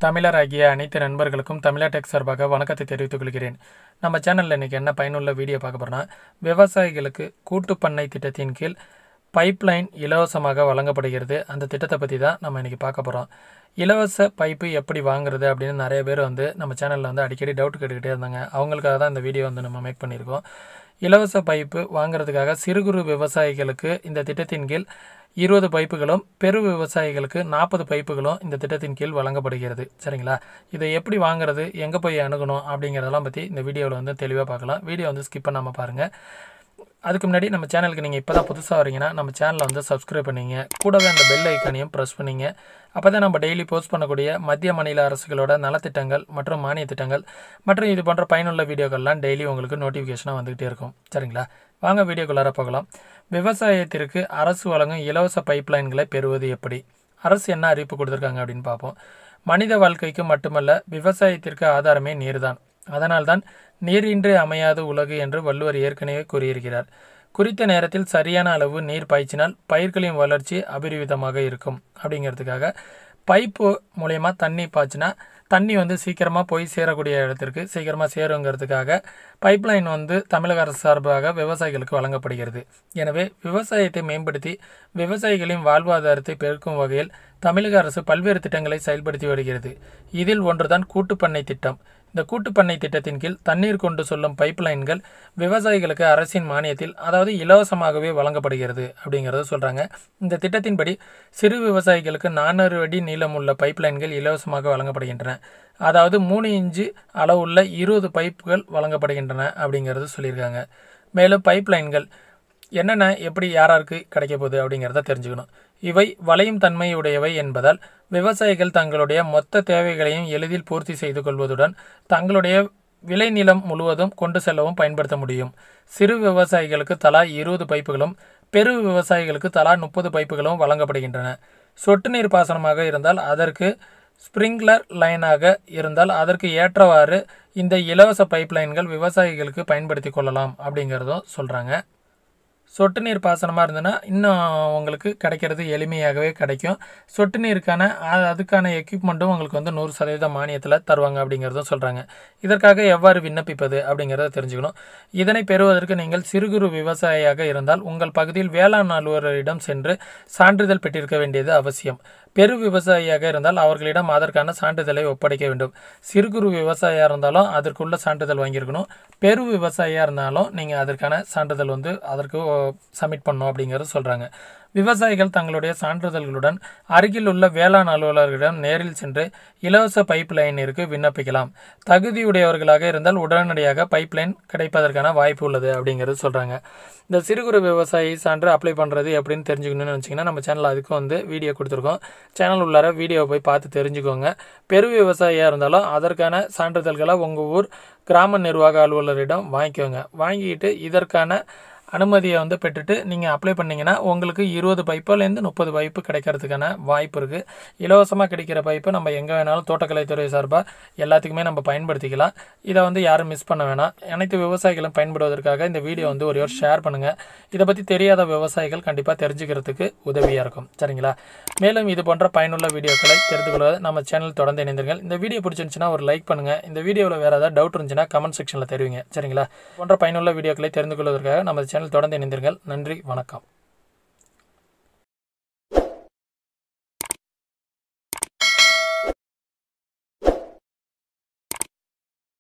தமிழராகிய அனைத்து நண்பர்களுக்கும் தமிழா டெக் சார்பாக வணக்கத்தை தெரிவித்துக் கொள்கிறேன் நம்ம சேனலில் இன்றைக்கி என்ன பயனுள்ள வீடியோ பார்க்க போகிறோன்னா விவசாயிகளுக்கு கூட்டுப் பண்ணை திட்டத்தின் கீழ் பைப்லைன் இலவசமாக வழங்கப்படுகிறது அந்த திட்டத்தை பற்றி தான் நம்ம இன்றைக்கி பார்க்க போகிறோம் இலவச பைப்பு எப்படி வாங்குறது அப்படின்னு நிறைய பேர் வந்து நம்ம சேனலில் வந்து அடிக்கடி டவுட் கேட்டுக்கிட்டே இருந்தாங்க அவங்களுக்காக தான் இந்த வீடியோ வந்து நம்ம மேக் பண்ணியிருக்கோம் இலவச பைப்பு வாங்குறதுக்காக சிறு குறு விவசாயிகளுக்கு இந்த திட்டத்தின் கீழ் இருபது பைப்புகளும் பெரு விவசாயிகளுக்கு நாற்பது பைப்புகளும் இந்த திட்டத்தின் கீழ் வழங்கப்படுகிறது சரிங்களா இதை எப்படி வாங்குறது எங்கே போய் அணுகணும் அப்படிங்கிறதெல்லாம் பற்றி இந்த வீடியோவில் வந்து தெளிவாக பார்க்கலாம் வீடியோ வந்து ஸ்கிப் பண்ணாமல் பாருங்கள் அதுக்கு முன்னாடி நம்ம சேனலுக்கு நீங்கள் இப்போ தான் புதுசாக வரீங்கன்னா நம்ம சேனலை வந்து சப்ஸ்கிரைப் பண்ணிங்க கூடவே அந்த பெல் ஐக்கானையும் ப்ரெஸ் பண்ணிங்க அப்போ தான் நம்ம டெய்லி போஸ்ட் பண்ணக்கூடிய மத்திய மாநில அரசுகளோட நலத்திட்டங்கள் மற்றும் மானிய திட்டங்கள் மற்றும் இது போன்ற பயனுள்ள வீடியோக்கள்லாம் டெய்லி உங்களுக்கு நோட்டிஃபிகேஷனாக வந்துகிட்டே இருக்கும் சரிங்களா வாங்க வீடியோக்குள்ளார போகலாம் விவசாயத்திற்கு அரசு வழங்கும் இலவச பைப்லைன்களை பெறுவது எப்படி அரசு என்ன அறிவிப்பு கொடுத்துருக்காங்க அப்படின்னு பார்ப்போம் மனித வாழ்க்கைக்கு மட்டுமல்ல விவசாயத்திற்கு ஆதாரமே நீர்தான் அதனால்தான் நீரின்றி அமையாத உலகு என்று வள்ளுவர் ஏற்கனவே கூறியிருக்கிறார் குறித்த நேரத்தில் சரியான அளவு நீர் பாய்ச்சினால் பயிர்களின் வளர்ச்சி அபரிவிதமாக இருக்கும் அப்படிங்கிறதுக்காக பைப்பு மூலயமா தண்ணி பாய்ச்சினா தண்ணி வந்து சீக்கிரமாக போய் சேரக்கூடிய இடத்திற்கு சீக்கிரமாக சேருங்கிறதுக்காக பைப்லைன் வந்து தமிழக அரசு சார்பாக விவசாயிகளுக்கு வழங்கப்படுகிறது எனவே விவசாயத்தை மேம்படுத்தி விவசாயிகளின் வாழ்வாதாரத்தை பெருக்கும் வகையில் தமிழக அரசு பல்வேறு திட்டங்களை செயல்படுத்தி வருகிறது இதில் ஒன்றுதான் கூட்டுப்பண்ணை திட்டம் இந்த கூட்டுப்பண்ணை திட்டத்தின் கீழ் தண்ணீர் கொண்டு செல்லும் பைப்லைன்கள் விவசாயிகளுக்கு அரசின் மானியத்தில் அதாவது இலவசமாகவே வழங்கப்படுகிறது அப்படிங்கிறத சொல்கிறாங்க இந்த திட்டத்தின்படி சிறு விவசாயிகளுக்கு நானூறு அடி நீளமுள்ள பைப்லைன்கள் இலவசமாக வழங்கப்படுகின்றன அதாவது மூணு இன்ச்சு அளவுள்ள இருபது பைப்புகள் வழங்கப்படுகின்றன அப்படிங்கிறது சொல்லியிருக்காங்க மேலும் பைப்லைன்கள் என்னென்ன எப்படி யாராருக்கு கிடைக்க போகுது அப்படிங்கிறத தெரிஞ்சுக்கணும் இவை வளையும் தன்மையுடையவை என்பதால் விவசாயிகள் தங்களுடைய மொத்த தேவைகளையும் எளிதில் பூர்த்தி செய்து கொள்வதுடன் தங்களுடைய விளைநிலம் முழுவதும் கொண்டு செல்லவும் பயன்படுத்த முடியும் சிறு விவசாயிகளுக்கு தலா இருபது பைப்புகளும் பெரு விவசாயிகளுக்கு தலா முப்பது பைப்புகளும் வழங்கப்படுகின்றன சொட்டு நீர் பாசனமாக இருந்தால் அதற்கு ஸ்ப்ரிங்க்லர் லைனாக இருந்தால் அதற்கு ஏற்றவாறு இந்த இலவச பைப்லைன்கள் விவசாயிகளுக்கு பயன்படுத்தி கொள்ளலாம் அப்படிங்கிறதும் சொல்கிறாங்க சொட்டு நீர் பாசனமாக இருந்ததுன்னா இன்னும் உங்களுக்கு கிடைக்கிறது எளிமையாகவே கிடைக்கும் சொட்டு நீருக்கான அ- அதுக்கான எக்யூப்மெண்ட்டும் உங்களுக்கு வந்து நூறு சதவீதம் மானியத்தில் தருவாங்க அப்படிங்கிறதும் சொல்கிறாங்க இதற்காக எவ்வாறு விண்ணப்பிப்பது அப்படிங்கிறத தெரிஞ்சுக்கணும் இதனை பெறுவதற்கு நீங்கள் சிறு குறு விவசாயியாக இருந்தால் உங்கள் பகுதியில் வேளாண் அலுவலரிடம் சென்று சான்றிதழ் பெற்றிருக்க வேண்டியது அவசியம் பெரு விவசாயியாக இருந்தால் அவர்களிடம் அதற்கான சான்றிதழை ஒப்படைக்க வேண்டும் சிறு குறு விவசாயியாக இருந்தாலும் அதற்குள்ள சான்றிதழ் வாங்கியிருக்கணும் பெரு விவசாயியாக இருந்தாலும் நீங்கள் அதற்கான சான்றிதழ் வந்து அதற்கு சப்மிட் பண்ணணும் அப்படிங்கிறது சொல்கிறாங்க விவசாயிகள் தங்களுடைய சான்றிதழ்களுடன் அருகில் உள்ள வேளாண் அலுவலர்களிடம் நேரில் சென்று இலவச பைப் லைனிற்கு விண்ணப்பிக்கலாம் தகுதியுடையவர்களாக இருந்தால் உடனடியாக பைப் லைன் கிடைப்பதற்கான வாய்ப்பு உள்ளது அப்படிங்கிறது சொல்கிறாங்க இந்த சிறு குறு விவசாயி சான்று அப்ளை பண்ணுறது எப்படின்னு தெரிஞ்சுக்கணும்னு நினச்சிங்கன்னா நம்ம சேனல் அதுக்கும் வந்து வீடியோ கொடுத்துருக்கோம் சேனல் உள்ளார வீடியோ போய் பார்த்து தெரிஞ்சுக்கோங்க பெரு விவசாயியாக இருந்தாலும் அதற்கான சான்றிதழ்களை உங்கள் ஊர் கிராம நிர்வாக அலுவலரிடம் வாங்கிக்கோங்க வாங்கிட்டு இதற்கான அனுமதியை வந்து பெற்றுட்டு நீங்கள் அப்ளை பண்ணிங்கன்னா உங்களுக்கு இருபது பைப்புலேருந்து முப்பது பைப்பு கிடைக்கிறதுக்கான வாய்ப்பு இருக்குது இலவசமாக கிடைக்கிற பைப்பு நம்ம எங்கே வேணாலும் தோட்டக்கலைத்துறை சார்பாக எல்லாத்துக்குமே நம்ம பயன்படுத்திக்கலாம் இதை வந்து யாரும் மிஸ் பண்ண வேணாம் அனைத்து விவசாயிகளும் பயன்படுவதற்காக இந்த வீடியோ வந்து ஒரு ஒரு ஷேர் பண்ணுங்கள் இதை பற்றி தெரியாத விவசாயிகள் கண்டிப்பாக தெரிஞ்சுக்கிறதுக்கு உதவியாக இருக்கும் சரிங்களா மேலும் இது போன்ற பயனுள்ள வீடியோக்களை தெரிந்து கொள்வது நம்ம சேனல் தொடர்ந்து இணைந்தீர்கள் இந்த வீடியோ பிடிச்சிருந்துச்சுன்னா ஒரு லைக் பண்ணுங்கள் இந்த வீடியோவில் வேறு ஏதாவது டவுட் இருந்துச்சுன்னா கமெண்ட் செக்ஷனில் தெரிவிங்க சரிங்களா இது போன்ற பயனுள்ள வீடியோக்களை தெரிந்து கொள்வதற்காக நம்ம சேனல் தொடர்ந்து இணைந்தீர்கள் நன்றி வணக்கம்